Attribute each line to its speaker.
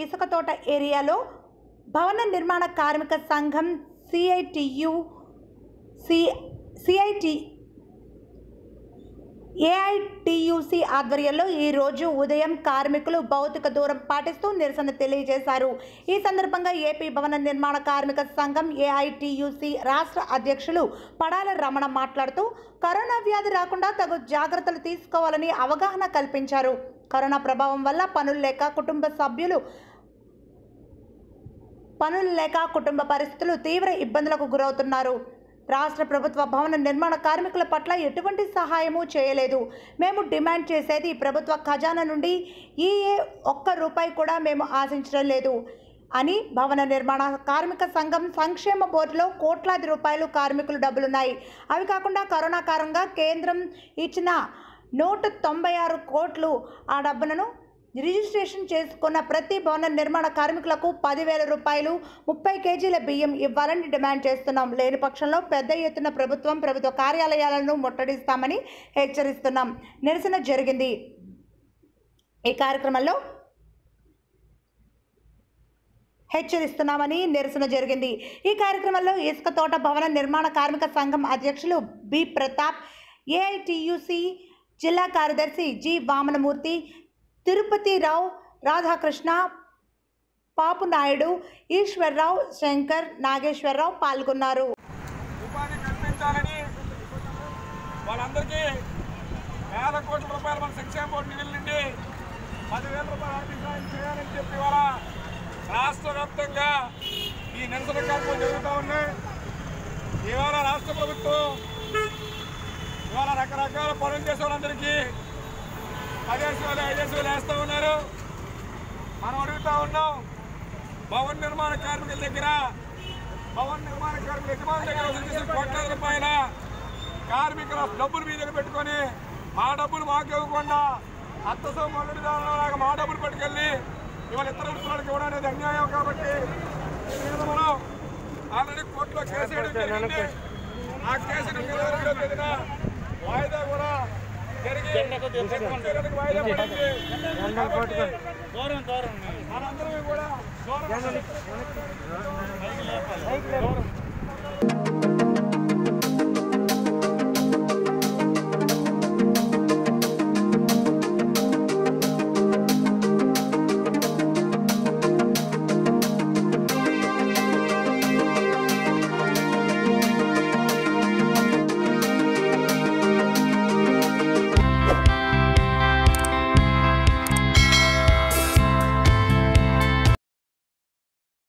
Speaker 1: ఇసుకతోట ఏరియాలో భవన నిర్మాణ కార్మిక సంఘం సిఐటియు సి సిఐటి ఏఐటియుసి ఆధ్వర్యంలో ఈ రోజు ఉదయం కార్మికులు భౌతిక దూరం పాటిస్తూ నిరసన తెలియజేశారు ఈ సందర్భంగా ఏపీ భవన నిర్మాణ కార్మిక సంఘం ఏఐటియుసి రాష్ట్ర అధ్యక్షులు పడాల రమణ మాట్లాడుతూ కరోనా వ్యాధి రాకుండా తగు జాగ్రత్తలు తీసుకోవాలని అవగాహన కల్పించారు కరోనా ప్రభావం వల్ల పనులు లేక కుటుంబ సభ్యులు పనులు లేక కుటుంబ పరిస్థితులు తీవ్ర ఇబ్బందులకు గురవుతున్నారు రాష్ట్ర ప్రభుత్వ భవన నిర్మాణ కార్మికుల పట్ల ఎటువంటి సహాయము చేయలేదు మేము డిమాండ్ చేసేది ప్రభుత్వ ఖజానా నుండి ఈ ఏ ఒక్క రూపాయి కూడా మేము ఆశించడం లేదు అని భవన నిర్మాణ కార్మిక సంఘం సంక్షేమ బోర్డులో కోట్లాది రూపాయలు కార్మికులు డబ్బులున్నాయి అవి కాకుండా కరోనా కారణంగా కేంద్రం ఇచ్చిన నూట తొంభై ఆరు కోట్లు ఆ డబ్బులను రిజిస్ట్రేషన్ చేసుకున్న ప్రతి భవన నిర్మాణ కార్మికులకు పదివేల రూపాయలు ముప్పై కేజీల బియ్యం ఇవ్వాలని డిమాండ్ చేస్తున్నాం లేని పక్షంలో పెద్ద ఎత్తున ప్రభుత్వం ప్రభుత్వ కార్యాలయాలను ముట్టడిస్తామని హెచ్చరిస్తున్నాం నిరసన జరిగింది ఈ కార్యక్రమంలో హెచ్చరిస్తున్నామని నిరసన జరిగింది ఈ కార్యక్రమంలో ఇసుక తోట భవన నిర్మాణ కార్మిక సంఘం అధ్యక్షులు బి ప్రతాప్ ఏఐటియుసి జిల్లా కార్యదర్శి జి వామనమూర్తి తిరుపతిరావు రాధాకృష్ణ పాపు నాయుడు ఈశ్వర్రావు శంకర్ నాగేశ్వరరావు పాల్గొన్నారు
Speaker 2: ఉపాధి కల్పించాలని వాళ్ళందరికీ వేల కోట్ల రూపాయలు మన సంక్షేమ బోర్డు నిధుల నుండి పదివేల రూపాయలు ఆర్థిక సాయం చేయాలని చెప్పి ఇవాళ రాష్ట్ర వ్యాప్తంగా ఈ నిరసన కార్యక్రమం జరుగుతూ ఉన్నాయి ఇవాళ రాష్ట్ర ప్రభుత్వం ఇవాళ రకరకాల పనులు చేసే వాళ్ళందరికీ పదిహేను వేలు ఐదేసి వేలు వేస్తూ ఉన్నారు మనం అడుగుతా ఉన్నాం భవన నిర్మాణ కార్మికుల దగ్గర భవన నిర్మాణ కార్మికుల యజమానుల దగ్గర వసూలు చేసిన కోట్లాది రూపాయల కార్మికుల డబ్బులు మీ దగ్గర పెట్టుకొని మా డబ్బులు మాకు ఇవ్వకుండా అత్త సోమల్లుడి లాగా మా డబ్బులు పట్టుకెళ్ళి ఇవాళ ఇతర వృత్తులకు ఇవ్వడం అనేది అన్యాయం కాబట్టి దీని మీద మనం ఆల్రెడీ కోర్టులో కేసు వేయడం జరిగింది ఆ కేసును ఇరవై తేదీన వాయిదా కూడా జరిగి జరిగి వాయిదా పడింది కాబట్టి మనందరం కూడా దూరం